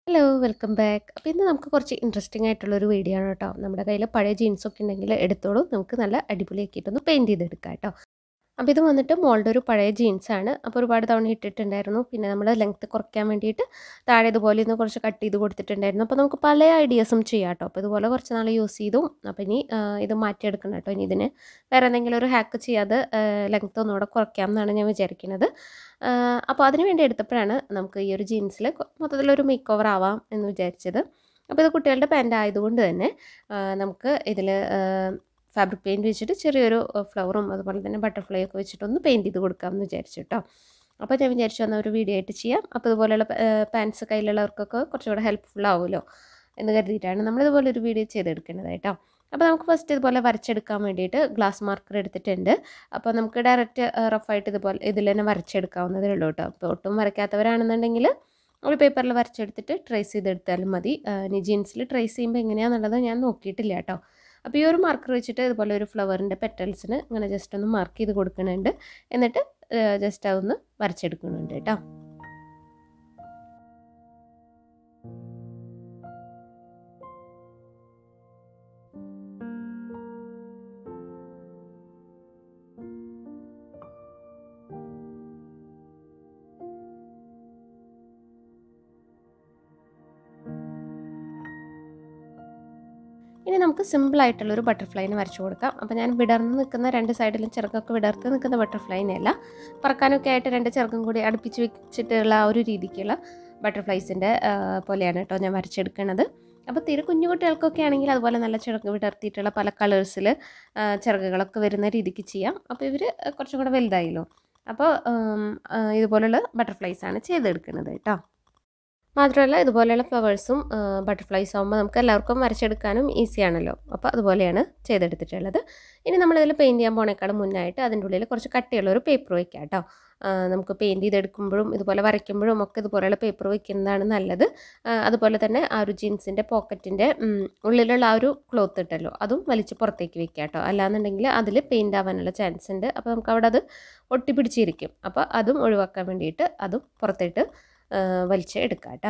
hello welcome back അപ്പോൾ ഇന്ന് നമുക്ക് കുറച്ച് ഇൻട്രസ്റ്റിംഗ് ആയിട്ടുള്ളൊരു വീഡിയോ ആണ് കേട്ടോ നമ്മുടെ കയ്യിൽ പഴയ ജീൻസൊക്കെ ഉണ്ടെങ്കിൽ എടുത്തോളൂ നമുക്ക് നല്ല അടിപൊളിയാക്കിയിട്ടൊന്ന് പെയിൻറ്റ് ചെയ്തെടുക്കാം കേട്ടോ അപ്പോൾ ഇത് വന്നിട്ട് മോളുടെ ഒരു പഴയ ജീൻസാണ് അപ്പോൾ ഒരുപാട് തവണ ഇട്ടിട്ടുണ്ടായിരുന്നു പിന്നെ നമ്മൾ ലെങ്ത്ത് കുറയ്ക്കാൻ വേണ്ടിയിട്ട് താഴെ ഇതുപോലെ ഒന്ന് കുറച്ച് കട്ട് ചെയ്ത് കൊടുത്തിട്ടുണ്ടായിരുന്നു അപ്പോൾ നമുക്ക് പല ഐഡിയാസും ചെയ്യാം കേട്ടോ അപ്പോൾ ഇതുപോലെ കുറച്ച് നാൾ യൂസ് ചെയ്തു അപ്പോൾ ഇനി ആ, ഇത് മാറ്റിയെടുക്കണം കേട്ടോ ഇനി ഇതിന് വേറെ എന്തെങ്കിലും ഒരു ഹാക്ക് ചെയ്യാതെ ലെങ്ത്ത് ഒന്നുകൂടെ കുറയ്ക്കാം എന്നാണ് ഞാൻ വിചാരിക്കുന്നത് അപ്പോൾ അതിന് വേണ്ടി എടുത്തപ്പോഴാണ് നമുക്ക് ഈ ഒരു ജീൻസിൽ മൊത്തത്തിലൊരു മേക്ക് ഓവർ ആവാം എന്ന് വിചാരിച്ചത് അപ്പോൾ ഇത് കുട്ടികളുടെ പാൻ്റ് ആയതുകൊണ്ട് തന്നെ ആ, നമുക്ക് ഇതിൽ ഫാബ്രിക് പെയിൻറ്റ് വെച്ചിട്ട് ചെറിയൊരു ഫ്ലവറും അതുപോലെ തന്നെ ബട്ടർഫ്ലൈ ഒക്കെ വെച്ചിട്ടൊന്ന് പെയിൻറ്റ് ചെയ്ത് കൊടുക്കാമെന്ന് വിചാരിച്ചു കേട്ടോ അപ്പോൾ ഞാൻ വിചാരിച്ചു എന്നാൽ ഒരു വീഡിയോ ആയിട്ട് ചെയ്യാം അപ്പോൾ ഇതുപോലെയുള്ള പാൻസ് കയ്യിലുള്ളവർക്കൊക്കെ കുറച്ചുകൂടെ ഹെൽപ്ഫുൾ ആവുമല്ലോ എന്ന് കരുതിയിട്ടാണ് നമ്മളിതുപോലെ ഒരു വീഡിയോ ചെയ്തെടുക്കുന്നത് കേട്ടോ അപ്പോൾ നമുക്ക് ഫസ്റ്റ് ഇതുപോലെ വരച്ചെടുക്കാൻ വേണ്ടിയിട്ട് ഗ്ലാസ് മാർക്കർ എടുത്തിട്ടുണ്ട് അപ്പോൾ നമുക്ക് ഡയറക്റ്റ് റഫായിട്ട് ഇതുപോലെ ഇതിൽ തന്നെ വരച്ചെടുക്കാവുന്നതേ ഉള്ളൂ കേട്ടോ അപ്പോൾ ഒട്ടും വരയ്ക്കാത്തവരാണെന്നുണ്ടെങ്കിൽ ഒരു പേപ്പറിൽ വരച്ചെടുത്തിട്ട് ട്രേസ് ചെയ്തെടുത്താലും മതി ആ, ഇനി ജീൻസിൽ ട്രേസ് ചെയ്യുമ്പോൾ എങ്ങനെയാണെന്നുള്ളത് ഞാൻ നോക്കിയിട്ടില്ല കേട്ടോ അപ്പോൾ ഈ ഒരു മാർക്കർ വെച്ചിട്ട് ഇതുപോലെ ഒരു ഫ്ലവറിൻ്റെ പെറ്റൽസിന് ഇങ്ങനെ ജസ്റ്റ് ഒന്ന് മാർക്ക് ചെയ്ത് കൊടുക്കുന്നുണ്ട് എന്നിട്ട് ജസ്റ്റ് അതൊന്ന് വരച്ചെടുക്കുന്നുണ്ട് കേട്ടോ ഇനി നമുക്ക് സിമ്പിളായിട്ടുള്ള ഒരു ബട്ടർഫ്ലൈനെ വരച്ചു കൊടുക്കാം അപ്പോൾ ഞാൻ വിടർന്ന് നിൽക്കുന്ന രണ്ട് സൈഡിലും ചിറകൊക്കെ വിടർത്ത് നിൽക്കുന്ന ബട്ടർഫ്ലൈനെയല്ല പറക്കാനൊക്കെ ആയിട്ട് രണ്ട് ചിറകും കൂടി അടുപ്പിച്ച് വെച്ചിട്ടുള്ള ആ ഒരു രീതിക്കുള്ള ബട്ടർഫ്ലൈസിൻ്റെ പോലെയാണ് കേട്ടോ ഞാൻ വരച്ചെടുക്കുന്നത് അപ്പോൾ തീരെ കുഞ്ഞു കുട്ടികൾക്കൊക്കെ ആണെങ്കിൽ അതുപോലെ നല്ല ചിറക് വിടർത്തിയിട്ടുള്ള പല കളേഴ്സിൽ ചിറകുകളൊക്കെ വരുന്ന രീതിക്ക് ചെയ്യാം അപ്പോൾ ഇവർ കുറച്ചും കൂടെ വലുതായല്ലോ അപ്പോൾ ഉം, ആ, ഇതുപോലുള്ള ബട്ടർഫ്ലൈസാണ് ചെയ്തെടുക്കുന്നത് കേട്ടോ മാത്രമല്ല ഇതുപോലെയുള്ള ഫ്ലവേഴ്സും ബട്ടർഫ്ലൈസ് ആകുമ്പോൾ നമുക്ക് എല്ലാവർക്കും വരച്ചെടുക്കാനും ഈസി ആണല്ലോ അപ്പോൾ അതുപോലെയാണ് ചെയ്തെടുത്തിട്ടുള്ളത് ഇനി നമ്മളിതിൽ പെയിൻറ്റ് ചെയ്യാൻ പോണേക്കാളും മുന്നായിട്ട് അതിൻ്റെ ഉള്ളിൽ കുറച്ച് കട്ടിയുള്ള ഒരു പേപ്പർ വയ്ക്കാം കേട്ടോ ആ, നമുക്ക് പെയിൻറ്റ് ചെയ്തെടുക്കുമ്പോഴും ഇതുപോലെ വരയ്ക്കുമ്പോഴും ഒക്കെ ഇതുപോലെയുള്ള പേപ്പർ വയ്ക്കുന്നതാണ് നല്ലത് ആ, അതുപോലെ തന്നെ ആ ഒരു ജീൻസിൻ്റെ പോക്കറ്റിൻ്റെ ഉള്ളിലുള്ള ആ ഒരു ക്ലോത്ത് ഇട്ടല്ലോ അതും വലിച്ച് പുറത്തേക്ക് വെക്കുക കേട്ടോ അല്ലാന്നുണ്ടെങ്കിൽ അതിൽ പെയിൻ്റ് ആവാനുള്ള ചാൻസ് ഉണ്ട് അപ്പോൾ നമുക്ക് അവിടെ അത് ഒട്ടിപ്പിടിച്ചിരിക്കും അപ്പോൾ അതും ഒഴിവാക്കാൻ വേണ്ടിയിട്ട് അതും പുറത്തിട്ട് ആ, വലിച്ച് എടുക്കാം കേട്ടോ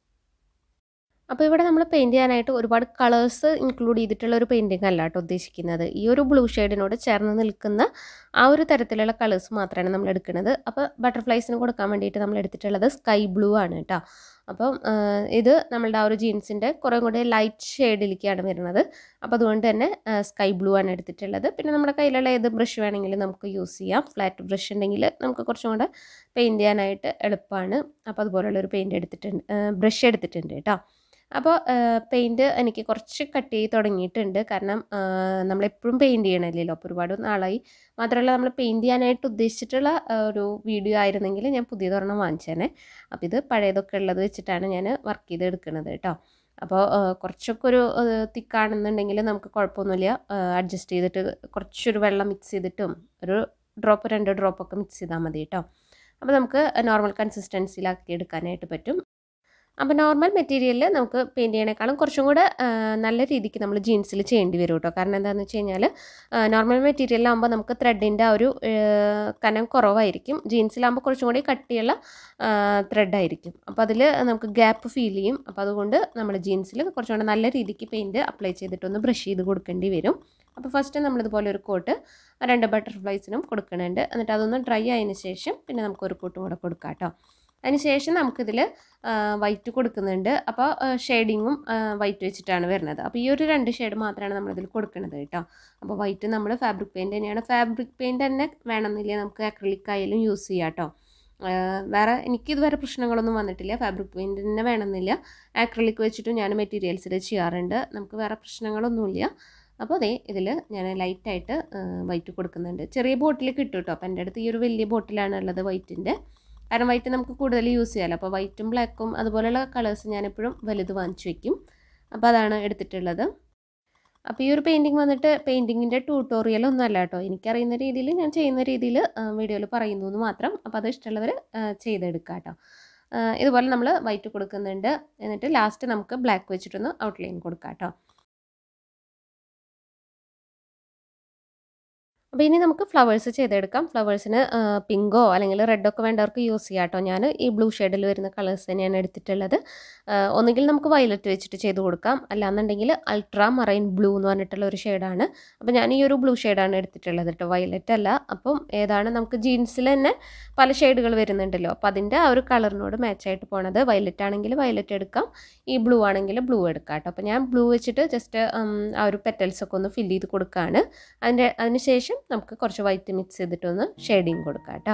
അപ്പോൾ ഇവിടെ നമ്മൾ പെയിൻറ് ചെയ്യാനായിട്ട് ഒരുപാട് കളേഴ്സ് ഇൻക്ലൂഡ് ചെയ്തിട്ടുള്ള ഒരു പെയിൻറ്റിങ് അല്ല കേട്ടോ ഉദ്ദേശിക്കുന്നത് ഈ ഒരു ബ്ലൂ ഷെയ്ഡിനോട് ചേർന്ന് നിൽക്കുന്ന ആ ഒരു തരത്തിലുള്ള കളേഴ്സ് മാത്രമാണ് നമ്മൾ എടുക്കുന്നത് അപ്പോൾ ബട്ടർഫ്ലൈസിന് കൊടുക്കാൻ വേണ്ടിയിട്ട് നമ്മൾ എടുത്തിട്ടുള്ളത് സ്കൈ ബ്ലൂ ആണ് കേട്ടോ അപ്പം ആ, ഇത് നമ്മളുടെ ആ ഒരു ജീൻസിൻ്റെ കുറേ കൂടി ലൈറ്റ് ഷെയ്ഡിലേക്കാണ് വരുന്നത് അപ്പോൾ അതുകൊണ്ട് തന്നെ സ്കൈ ബ്ലൂ ആണ് എടുത്തിട്ടുള്ളത് പിന്നെ നമ്മുടെ കയ്യിലുള്ള ഏത് ബ്രഷ് വേണമെങ്കിലും നമുക്ക് യൂസ് ചെയ്യാം ഫ്ലാറ്റ് ബ്രഷ് ഉണ്ടെങ്കിൽ നമുക്ക് കുറച്ചും കൂടെ പെയിൻറ് ചെയ്യാനായിട്ട് എളുപ്പമാണ് അപ്പോൾ അതുപോലുള്ള ഒരു പെയിൻറ് എടുത്തിട്ടുണ്ട് ബ്രഷ് എടുത്തിട്ടുണ്ട് കേട്ടോ അപ്പോൾ പെയിൻറ് എനിക്ക് കുറച്ച് കട്ട് ചെയ്ത് തുടങ്ങിയിട്ടുണ്ട് കാരണം നമ്മളെപ്പോഴും പെയിൻറ് ചെയ്യണമല്ലോ അപ്പോൾ ഒരുപാട് നാളായി മാത്രമല്ല നമ്മൾ പെയിൻറ് ചെയ്യാനായിട്ട് ഉദ്ദേശിച്ചിട്ടുള്ള ആ, ഒരു വീഡിയോ ആയിരുന്നെങ്കിൽ ഞാൻ പുതിയതൊരെണ്ണം വാങ്ങിച്ചേനെ അപ്പോൾ ഇത് പഴയതൊക്കെ ഉള്ളത് വെച്ചിട്ടാണ് ഞാൻ വർക്ക് ചെയ്ത് എടുക്കുന്നത് കേട്ടോ അപ്പോൾ കുറച്ചൊക്കെ ഒരു തിക്കാണെന്നുണ്ടെങ്കിൽ നമുക്ക് കുഴപ്പമൊന്നുമില്ല അഡ്ജസ്റ്റ് ചെയ്തിട്ട് കുറച്ചൊരു വെള്ളം മിക്സ് ചെയ്തിട്ടും ഒരു ഡ്രോപ്പ് രണ്ട് ഡ്രോപ്പൊക്കെ മിക്സ് ചെയ്താൽ മതി കേട്ടോ അപ്പോൾ നമുക്ക് നോർമൽ കൺസിസ്റ്റൻസിയിലാക്കി എടുക്കാനായിട്ട് പറ്റും അപ്പോൾ നോർമൽ മെറ്റീരിയലിൽ നമുക്ക് പെയിൻറ്റ് ചെയ്യണേക്കാളും കുറച്ചും കൂടെ ആ, നല്ല രീതിക്ക് നമ്മൾ ജീൻസിൽ ചെയ്യേണ്ടി വരും കേട്ടോ കാരണം എന്താണെന്ന് വെച്ച് കഴിഞ്ഞാൽ നോർമൽ മെറ്റീരിയലാകുമ്പോൾ നമുക്ക് ത്രെഡിൻ്റെ ആ ഒരു ആ, കനം കുറവായിരിക്കും ജീൻസിലാകുമ്പോൾ കുറച്ചും കൂടി കട്ടിയുള്ള ത്രെഡായിരിക്കും അപ്പോൾ അതിൽ നമുക്ക് ഗ്യാപ്പ് ഫീൽ ചെയ്യും അപ്പോൾ അതുകൊണ്ട് നമ്മൾ ജീൻസിൽ കുറച്ചും കൂടെ നല്ല രീതിക്ക് പെയിൻറ്റ് അപ്ലൈ ചെയ്തിട്ടൊന്ന് ബ്രഷ് ചെയ്ത് കൊടുക്കേണ്ടി വരും അപ്പോൾ ഫസ്റ്റ് നമ്മളിതുപോലെ ഒരു കോട്ട് രണ്ട് ബട്ടർഫ്ലൈസിനും കൊടുക്കുന്നുണ്ട് എന്നിട്ട് അതൊന്ന് ഡ്രൈ ആയതിന് ശേഷം പിന്നെ നമുക്ക് ഒരു കോട്ടും കൂടെ കൊടുക്കാം കേട്ടോ അതിന് ശേഷം നമുക്കിതിൽ വൈറ്റ് കൊടുക്കുന്നുണ്ട് അപ്പോൾ ഷെയ്ഡിങ്ങും വൈറ്റ് വെച്ചിട്ടാണ് വരുന്നത് അപ്പോൾ ഈ ഒരു രണ്ട് ഷെയ്ഡ് മാത്രമാണ് നമ്മളിതിൽ കൊടുക്കുന്നത് കേട്ടോ അപ്പോൾ വൈറ്റ് നമ്മൾ ഫാബ്രിക് പെയിൻറ്റ് തന്നെയാണ് ഫാബ്രിക് പെയിൻറ്റ് തന്നെ വേണമെന്നില്ല നമുക്ക് അക്രലിക് ആയാലും യൂസ് ചെയ്യാം കേട്ടോ വേറെ എനിക്കിതുവരെ പ്രശ്നങ്ങളൊന്നും വന്നിട്ടില്ല ഫാബ്രിക് പെയിൻറ്റ് തന്നെ വേണമെന്നില്ല ആക്രലിക് വെച്ചിട്ടും ഞാൻ മെറ്റീരിയൽസിൽ ചെയ്യാറുണ്ട് നമുക്ക് വേറെ പ്രശ്നങ്ങളൊന്നുമില്ല അപ്പോൾ അതെ ഇതിൽ ഞാൻ ലൈറ്റായിട്ട് വൈറ്റ് കൊടുക്കുന്നുണ്ട് ചെറിയ ബോട്ടിൽ കിട്ടും കേട്ടോ അപ്പോൾ എൻ്റെ അടുത്ത് ഈ ഒരു വലിയ ബോട്ടിലാണ് ഉള്ളത് വൈറ്റിൻ്റെ കാരണം വൈറ്റ് നമുക്ക് കൂടുതൽ യൂസ് ചെയ്യാമല്ലോ അപ്പോൾ വൈറ്റും ബ്ലാക്കും അതുപോലെയുള്ള കളേഴ്സ് ഞാനെപ്പോഴും വലുത് വാങ്ങിച്ചു വെക്കും അപ്പോൾ അതാണ് എടുത്തിട്ടുള്ളത് അപ്പോൾ ഈ ഒരു പെയിൻറ്റിങ് വന്നിട്ട് പെയിൻറ്റിങ്ങിൻ്റെ ട്യൂട്ടോറിയൽ ഒന്നും അല്ല കേട്ടോ എനിക്കറിയുന്ന രീതിയിൽ ഞാൻ ചെയ്യുന്ന രീതിയിൽ വീഡിയോയിൽ പറയുന്നു എന്ന് മാത്രം അപ്പോൾ അത് ഇഷ്ടമുള്ളവർ ചെയ്തെടുക്കുക കേട്ടോ ആ, ഇതുപോലെ നമ്മൾ വൈറ്റ് കൊടുക്കുന്നുണ്ട് എന്നിട്ട് ലാസ്റ്റ് നമുക്ക് ബ്ലാക്ക് വെച്ചിട്ടൊന്ന് ഔട്ട്ലൈൻ കൊടുക്കാം കേട്ടോ അപ്പോൾ ഇനി നമുക്ക് ഫ്ലവേഴ്സ് ചെയ്തെടുക്കാം ഫ്ലവേഴ്സിന് പിങ്കോ അല്ലെങ്കിൽ റെഡൊക്കെ വേണ്ടവർക്ക് യൂസ് ചെയ്യാം കേട്ടോ ഞാൻ ഈ ബ്ലൂ ഷെയ്ഡിൽ വരുന്ന കളേഴ്സ് തന്നെയാണ് എടുത്തിട്ടുള്ളത് ആ, ഒന്നുകിൽ നമുക്ക് വയലറ്റ് വെച്ചിട്ട് ചെയ്ത് കൊടുക്കാം അല്ലാന്നുണ്ടെങ്കിൽ അൾട്രാ മറൈൻ ബ്ലൂ എന്ന് പറഞ്ഞിട്ടുള്ള ഒരു ഷെയ്ഡാണ് അപ്പോൾ ഞാൻ ഈ ഒരു ബ്ലൂ ഷെയ്ഡാണ് എടുത്തിട്ടുള്ളത് കേട്ടോ വയലറ്റ് അല്ല അപ്പം ഏതാണ് നമുക്ക് ജീൻസിൽ തന്നെ പല ഷെയ്ഡുകൾ വരുന്നുണ്ടല്ലോ അപ്പോൾ അതിൻ്റെ ആ ഒരു കളറിനോട് മാച്ചായിട്ട് പോണത് വയലറ്റ് ആണെങ്കിൽ വയലറ്റ് എടുക്കാം ഈ ബ്ലൂ ആണെങ്കിൽ ബ്ലൂ എടുക്കാം കേട്ടോ അപ്പോൾ ഞാൻ ബ്ലൂ വെച്ചിട്ട് ജസ്റ്റ് ആ ഒരു പെറ്റൽസ് ഒക്കെ ഒന്ന് ഫില്ല് ചെയ്ത് കൊടുക്കുകയാണ് അതിൻ്റെ അതിന് ശേഷം നമുക്ക് കുറച്ച് വൈറ്റ് മിക്സ് ചെയ്തിട്ടൊന്ന് ഷെയ്ഡിങ് കൊടുക്കാം കേട്ടോ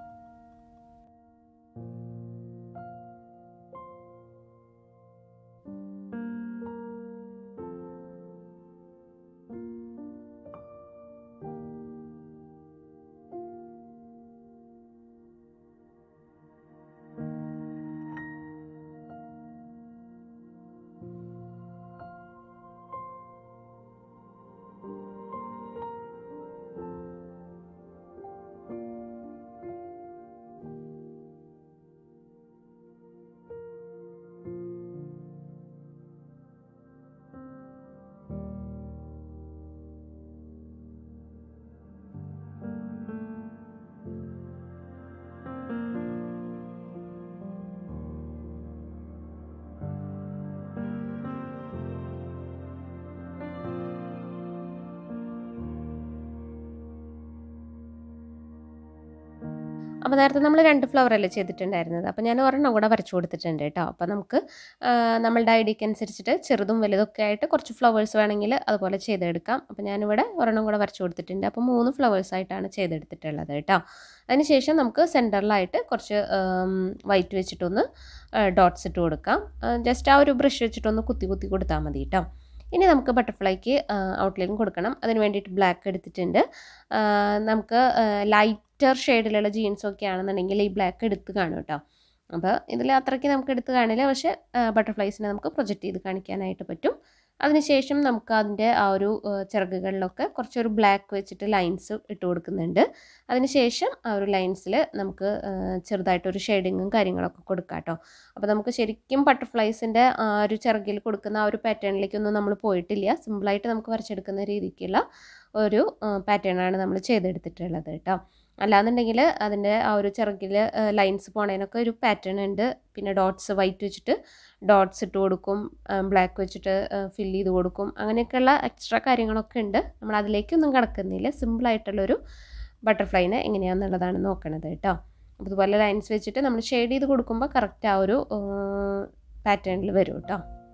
അപ്പോൾ നേരത്തെ നമ്മൾ രണ്ട് ഫ്ലവർ അല്ലേ ചെയ്തിട്ടുണ്ടായിരുന്നത് അപ്പോൾ ഞാൻ ഒരെണ്ണം കൂടെ വരച്ചു കൊടുത്തിട്ടുണ്ട് കേട്ടോ അപ്പോൾ നമുക്ക് ആ, നമ്മളുടെ ഐഡിയക്ക് അനുസരിച്ചിട്ട് ചെറുതും വലുതൊക്കെ ആയിട്ട് കുറച്ച് ഫ്ലവേഴ്സ് വേണമെങ്കിൽ അതുപോലെ ചെയ്തെടുക്കാം അപ്പോൾ ഞാനിവിടെ ഒരെണ്ണം കൂടെ വരച്ചു കൊടുത്തിട്ടുണ്ട് അപ്പോൾ മൂന്ന് ഫ്ലവേഴ്സ് ആയിട്ടാണ് ചെയ്തെടുത്തിട്ടുള്ളത് കേട്ടോ അതിനുശേഷം നമുക്ക് സെൻറ്ററിലായിട്ട് കുറച്ച് വൈറ്റ് വെച്ചിട്ടൊന്ന് ഡോട്ട്സ് ഇട്ട് കൊടുക്കാം ജസ്റ്റ് ആ ഒരു ബ്രഷ് വെച്ചിട്ടൊന്ന് കുത്തി കുത്തി കൊടുത്താൽ മതി കേട്ടോ ഇനി നമുക്ക് ബട്ടർഫ്ലൈക്ക് ഔട്ട്ലൈൻ കൊടുക്കണം അതിന് വേണ്ടിയിട്ട് ബ്ലാക്ക് എടുത്തിട്ടുണ്ട് ആ, നമുക്ക് ലൈറ്റർ ഷെയ്ഡിലുള്ള ജീൻസൊക്കെ ആണെന്നുണ്ടെങ്കിൽ ഈ ബ്ലാക്ക് എടുത്ത് കാണും കേട്ടോ അപ്പോൾ ഇതിൽ അത്രയ്ക്ക് നമുക്ക് എടുത്ത് കാണില്ല പക്ഷേ ബട്ടർഫ്ലൈസിനെ നമുക്ക് പ്രൊജക്റ്റ് ചെയ്ത് കാണിക്കാനായിട്ട് പറ്റും അതിനുശേഷം നമുക്ക് അതിൻ്റെ ആ ഒരു ആ, ചിറകുകളിലൊക്കെ കുറച്ചൊരു ബ്ലാക്ക് വെച്ചിട്ട് ലൈൻസ് ഇട്ട് കൊടുക്കുന്നുണ്ട് അതിനുശേഷം ആ ഒരു ലൈൻസിൽ നമുക്ക് ആ, ചെറുതായിട്ടൊരു ഷെയ്ഡിങ്ങും കാര്യങ്ങളൊക്കെ കൊടുക്കാം കേട്ടോ അപ്പോൾ നമുക്ക് ശരിക്കും ബട്ടർഫ്ലൈസിൻ്റെ ആ ഒരു ചിറകിൽ കൊടുക്കുന്ന ആ ഒരു പാറ്റേണിലേക്കൊന്നും നമ്മൾ പോയിട്ടില്ല സിമ്പിളായിട്ട് നമുക്ക് വരച്ചെടുക്കുന്ന രീതിക്കുള്ള ഒരു പാറ്റേണാണ് നമ്മൾ ചെയ്തെടുത്തിട്ടുള്ളത് കേട്ടോ അല്ലാന്നുണ്ടെങ്കിൽ അതിൻ്റെ ആ ഒരു ചിറകിൽ ലൈൻസ് പോണതിനൊക്കെ ഒരു പാറ്റേൺ ഉണ്ട് പിന്നെ ഡോട്ട്സ് വൈറ്റ് വെച്ചിട്ട് ഡോട്ട്സ് ഇട്ട് കൊടുക്കും ബ്ലാക്ക് വെച്ചിട്ട് ഫില്ല് ചെയ്ത് കൊടുക്കും അങ്ങനെയൊക്കെയുള്ള എക്സ്ട്രാ കാര്യങ്ങളൊക്കെ ഉണ്ട് നമ്മൾ അതിലേക്കൊന്നും കിടക്കുന്നില്ല സിമ്പിളായിട്ടുള്ളൊരു ബട്ടർഫ്ലൈനെ എങ്ങനെയാണെന്നുള്ളതാണ് നോക്കണത് കേട്ടോ അപ്പോൾ ഇതുപോലെ ലൈൻസ് വെച്ചിട്ട് നമ്മൾ ഷെയ്ഡ് ചെയ്ത് കൊടുക്കുമ്പോൾ കറക്റ്റ് ആ ഒരു പാറ്റേണിൽ വരും കേട്ടോ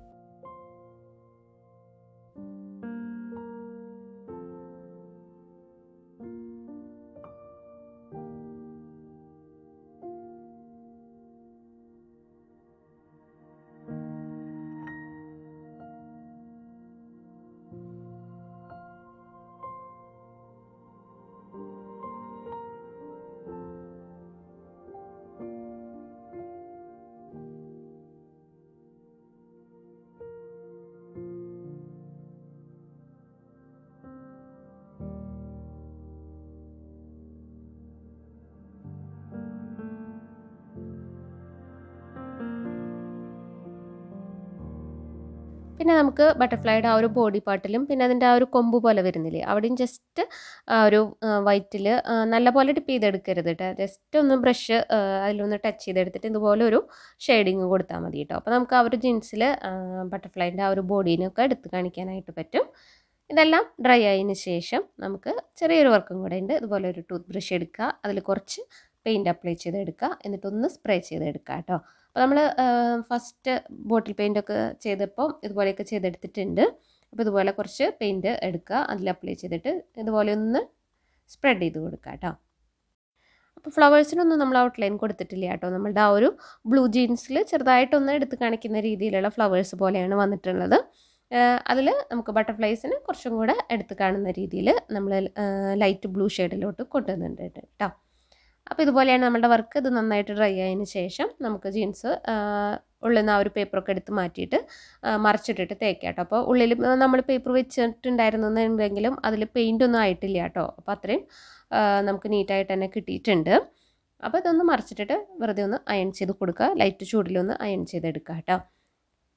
പിന്നെ നമുക്ക് ബട്ടർഫ്ലൈയുടെ ആ ഒരു ബോഡി പാർട്ടിലും പിന്നെ അതിൻ്റെ ആ ഒരു കൊമ്പ് പോലെ വരുന്നില്ലേ അവിടെയും ജസ്റ്റ് ആ ഒരു വൈറ്റിൽ നല്ലപോലെ ടിപ്പ് ചെയ്തെടുക്കരുത് കേട്ടോ ജസ്റ്റ് ഒന്ന് ബ്രഷ് അതിലൊന്ന് ടച്ച് ചെയ്തെടുത്തിട്ട് ഇതുപോലെ ഒരു ഷെയ്ഡിങ് കൊടുത്താൽ മതി കേട്ടോ അപ്പോൾ നമുക്ക് ആ ഒരു ജീൻസിൽ ബട്ടർഫ്ലൈൻ്റെ ആ ഒരു ബോഡീനൊക്കെ എടുത്ത് കാണിക്കാനായിട്ട് പറ്റും ഇതെല്ലാം ഡ്രൈ ആയതിനു ശേഷം നമുക്ക് ചെറിയൊരു വർക്കും കൂടെ ഉണ്ട് ഇതുപോലെ ഒരു ടൂത്ത് ബ്രഷ് എടുക്കുക അതിൽ കുറച്ച് പെയിൻറ്റ് അപ്ലൈ ചെയ്തെടുക്കുക എന്നിട്ടൊന്ന് സ്പ്രേ ചെയ്തെടുക്കുക കേട്ടോ അപ്പോൾ നമ്മൾ ഫസ്റ്റ് ബോട്ടിൽ പെയിൻ്റ് ഒക്കെ ചെയ്തപ്പോൾ ഇതുപോലെയൊക്കെ ചെയ്തെടുത്തിട്ടുണ്ട് അപ്പോൾ ഇതുപോലെ കുറച്ച് പെയിൻറ്റ് എടുക്കുക അതിൽ അപ്ലൈ ചെയ്തിട്ട് ഇതുപോലെ ഒന്ന് സ്പ്രെഡ് ചെയ്ത് കൊടുക്കുക കേട്ടോ അപ്പോൾ ഫ്ലവേഴ്സിനൊന്നും നമ്മൾ ഔട്ട്ലൈൻ കൊടുത്തിട്ടില്ല കേട്ടോ നമ്മളുടെ ആ ഒരു ബ്ലൂ ജീൻസിൽ ചെറുതായിട്ടൊന്ന് എടുത്ത് കാണിക്കുന്ന രീതിയിലുള്ള ഫ്ലവേഴ്സ് പോലെയാണ് വന്നിട്ടുള്ളത് അതിൽ നമുക്ക് ബട്ടർഫ്ലൈസിന് കുറച്ചും കൂടെ എടുത്ത് കാണുന്ന രീതിയിൽ നമ്മൾ ലൈറ്റ് ബ്ലൂ ഷെയ്ഡിലോട്ട് കൊണ്ടുവന്നിട്ടുണ്ട് കേട്ടോ അപ്പോൾ ഇതുപോലെയാണ് നമ്മുടെ വർക്ക് ഇത് നന്നായിട്ട് ഡ്രൈ ആയതിന് ശേഷം നമുക്ക് ജീൻസ് ഉള്ളിൽ നിന്ന് ആ ഒരു പേപ്പറൊക്കെ എടുത്ത് മാറ്റിയിട്ട് മറിച്ചിട്ടിട്ട് തേക്കാം കേട്ടോ അപ്പോൾ ഉള്ളിൽ നമ്മൾ പേപ്പർ വെച്ചിട്ടുണ്ടായിരുന്നെങ്കിലും അതിൽ പെയിൻ്റ് ഒന്നും ആയിട്ടില്ല കേട്ടോ അപ്പോൾ അത്രയും നമുക്ക് നീറ്റായിട്ട് തന്നെ കിട്ടിയിട്ടുണ്ട് അപ്പോൾ ഇതൊന്ന് മറിച്ചിട്ടിട്ട് വെറുതെ ഒന്ന് അയൺ ചെയ്ത് കൊടുക്കുക ലൈറ്റ് ചൂടിലൊന്ന് അയൺ ചെയ്തെടുക്കുക കേട്ടോ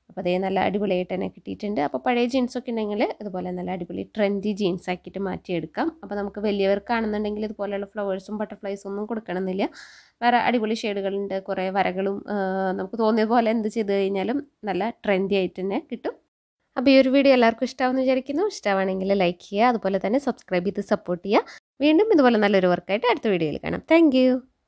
അപ്പോൾ അതേ നല്ല അടിപൊളിയായിട്ട് തന്നെ കിട്ടിയിട്ടുണ്ട് അപ്പോൾ പഴയ ജീൻസൊക്കെ ഉണ്ടെങ്കിൽ ഇതുപോലെ നല്ല അടിപൊളി ട്രെൻഡി ജീൻസ് ആക്കിയിട്ട് മാറ്റിയെടുക്കാം അപ്പോൾ നമുക്ക് വലിയവർക്കാണെന്നുണ്ടെങ്കിൽ ഇതുപോലെയുള്ള ഫ്ലവേഴ്സും ബട്ടർഫ്ലൈസും ഒന്നും കൊടുക്കണമെന്നില്ല വേറെ അടിപൊളി ഷെയ്ഡുകളുണ്ട് കുറേ വരകളും ആ, നമുക്ക് തോന്നിയ പോലെ എന്ത് ചെയ്ത് കഴിഞ്ഞാലും നല്ല ട്രെൻഡി ആയിട്ട് തന്നെ കിട്ടും അപ്പോൾ ഈ ഒരു വീഡിയോ എല്ലാവർക്കും ഇഷ്ടമാണെന്ന് വിചാരിക്കുന്നു ഇഷ്ടമാണെങ്കിൽ ലൈക്ക് ചെയ്യുക അതുപോലെ തന്നെ സബ്സ്ക്രൈബ് ചെയ്ത് സപ്പോർട്ട് ചെയ്യുക വീണ്ടും ഇതുപോലെ നല്ലൊരു വർക്കായിട്ട് അടുത്ത വീഡിയോയിൽ കാണാം താങ്ക്